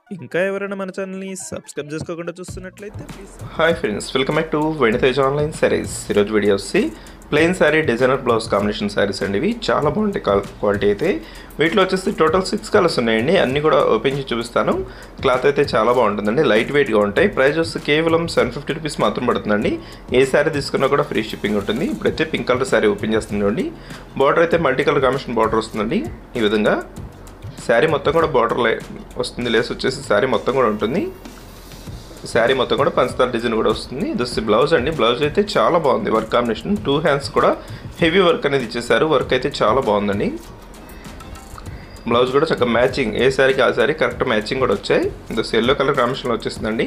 ఇంకా ఎవరైనా మన ఛానల్ని సబ్స్క్రైబ్ చేసుకోకుండా చూస్తున్నట్లయితే please hi friends welcome back to Venitej online saris ఈరోజు వీడియో వచ్చి plain sari designer blouse combination saris అండి ఇవి చాలా బాగుంటాయి క్వాలిటీ అయితే వీటిలో వచ్చేసి టోటల్ సిక్స్ కలర్స్ ఉన్నాయండి అన్నీ కూడా ఓపెన్ చేసి చూపిస్తాను క్లాత్ అయితే చాలా బాగుంటుందండి లైట్ వెయిట్గా ఉంటాయి ప్రైస్ వచ్చి కేవలం సెవెన్ ఫిఫ్టీ రూపీస్ మాత్రం పడుతుందండి ఏ శారీ తీసుకున్నా కూడా ఫ్రీ షిప్పింగ్ ఉంటుంది ఇప్పుడైతే పింక్ కలర్ శారీ ఓపెన్ చేస్తుందండి బార్డర్ అయితే మల్టీ కలర్ కాంబినేషన్ బార్డర్ వస్తుందండి ఈ విధంగా శారీ మొత్తం కూడా బార్డర్ లే వస్తుంది లేస్ వచ్చేసి శారీ మొత్తం కూడా ఉంటుంది శారీ మొత్తం కూడా పంచదార డిజైన్ కూడా వస్తుంది దిస్ బ్లౌజ్ అండి బ్లౌజ్ అయితే చాలా బాగుంది వర్క్ కాంబినేషన్ టూ హ్యాండ్స్ కూడా హెవీ వర్క్ అనేది ఇచ్చేసారు వర్క్ అయితే చాలా బాగుందండి బ్లౌజ్ కూడా చక్కగా మ్యాచింగ్ ఏ శారీకి ఆ శారీ కరెక్ట్ మ్యాచింగ్ కూడా వచ్చాయి దస్ ఎల్లో కలర్ కాంబినేషన్లో వచ్చేసిందండి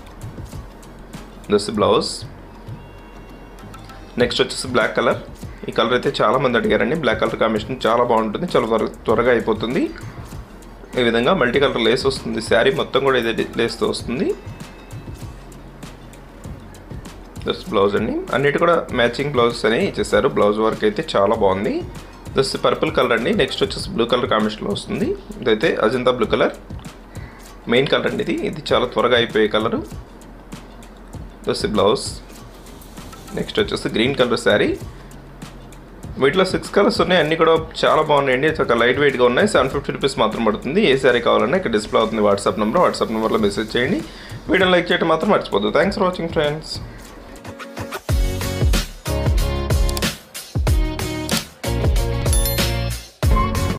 దస్ బ్లౌజ్ నెక్స్ట్ వచ్చేసి బ్లాక్ కలర్ ఈ కలర్ అయితే చాలా మంది అడిగారండి బ్లాక్ కలర్ కాంబినేషన్ చాలా బాగుంటుంది చాలా త్వర త్వరగా అయిపోతుంది ఈ విధంగా మల్టీ కలర్ లేస్ వస్తుంది శారీ మొత్తం కూడా ఇదే లేస్తో వస్తుంది దస్ బ్లౌజ్ అండి అన్నిటి కూడా మ్యాచింగ్ బ్లౌజ్ అనేవి ఇచ్చేసారు బ్లౌజ్ వర్క్ అయితే చాలా బాగుంది దస్ పర్పుల్ కలర్ అండి నెక్స్ట్ వచ్చేసి బ్లూ కలర్ కాంబినేషన్లో వస్తుంది ఇదైతే Ajanta blue colour main colour అండి ఇది ఇది చాలా త్వరగా అయిపోయే కలరు దస్ బ్లౌజ్ నెక్స్ట్ వచ్చేసి గ్రీన్ కలర్ శారీ వీటిలో సిక్స్ కలర్స్ ఉన్నాయి అన్నీ కూడా చాలా బాగున్నాయండి ఒక లైట్ వెయిట్గా ఉన్నాయి సెవెన్ ఫిఫ్టీ రూపీస్ మాత్రం పడుతుంది ఏ శారీ కావాలన్నా ఇక్కడ డిస్ప్లే అవుతుంది వాట్సాప్ నెంబర్ వాట్సాప్ నెంబర్లో మెసేజ్ చేయండి వీడియో లైక్ చేయడం మాత్రం మర్చిపోద్దు థ్యాంక్స్ ఫర్ వాచింగ్ ఫ్రెండ్స్